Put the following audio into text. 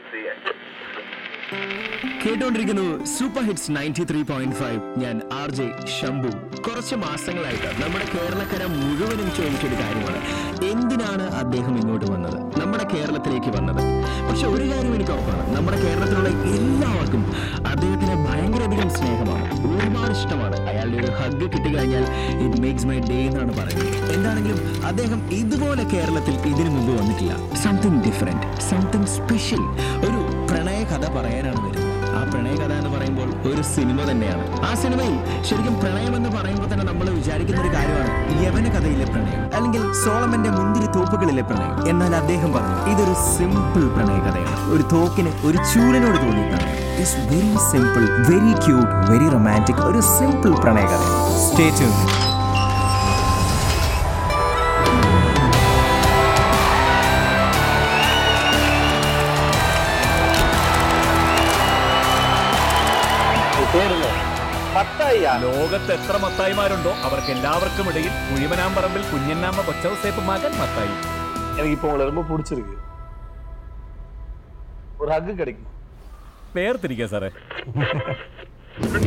see it. കേട്ടുകൊണ്ടിരിക്കുന്നു super hits ninety three point five ഞാൻ R J Shambhu കുറച്ച് മാസങ്ങളായിട്ട് നമ്മുടെ കേരളക്കര മുഴുവനും ചോദിച്ചൊരു കാര്യമാണ് എന്തിനാണ് അദ്ദേഹം ഇങ്ങോട്ട് വന്നത് നമ്മുടെ കേരളത്തിലേക്ക് വന്നത് പക്ഷെ ഒരു കാര്യം എനിക്ക് ഉറപ്പാണ് നമ്മുടെ കേരളത്തിലുള്ള എല്ലാവർക്കും അദ്ദേഹത്തിന് ഭയങ്കരധികം സ്നേഹമാണ് ഒരുപാട് ഇഷ്ടമാണ് അയാളുടെ ഒരു ഹഗ് കിട്ടിക്കഴിഞ്ഞാൽ ഇറ്റ് മേക്സ് മൈ ഡേ എന്നാണ് പറയുന്നത് എന്താണെങ്കിലും അദ്ദേഹം ഇതുപോലെ കേരളത്തിൽ ഇതിനു മുമ്പ് വന്നിട്ടില്ല സംതിങ് ഡിഫറെന്റ് സംതിങ് സ്പെഷ്യൽ ഒരു പ്രണയ കഥ പറയാനാണ് വരുന്നത് ആ പ്രണയ കഥ എന്ന് പറയുമ്പോൾ ഒരു സിനിമ തന്നെയാണ് ആ സിനിമയിൽ ശരിക്കും പ്രണയം എന്ന് പറയുമ്പോൾ തന്നെ നമ്മൾ വിചാരിക്കുന്ന ഒരു കാര്യമാണ് യവന കഥയിലെ പ്രണയം അല്ലെങ്കിൽ സോളമന്റെ മുന്തിരി തോപ്പുകളിലെ പ്രണയം എന്നാൽ അദ്ദേഹം പറഞ്ഞു ഇതൊരു സിമ്പിൾ പ്രണയ കഥയാണ് ഒരു തോക്കിന് ഒരു ചൂടിനോട് തോന്നിയ പ്രണയം it's very simple very cute very romantic ഒരു സിമ്പിൾ പ്രണയ കഥയാണ് സ്റ്റേ ട്യൂൺ പേരുണ്ടോ പത്തായിയാ ലോകത്ത് എത്ര മത്തായിമാരുണ്ടോ അവർക്ക് എല്ലാവർക്കും ഇടയിൽ മുഴുവനാമ്പറമ്പിൽ കുഞ്ഞന്നാമ്മ കൊച്ചവസേപ്പ് മകൻ മത്തായി எனக்கு இப்போ உங்களை ரொம்ப பிடிச்சிருக்கு ஒரு ஹக்கு கிடைக்கும் പേർത്തിരിക്കുക സാറേ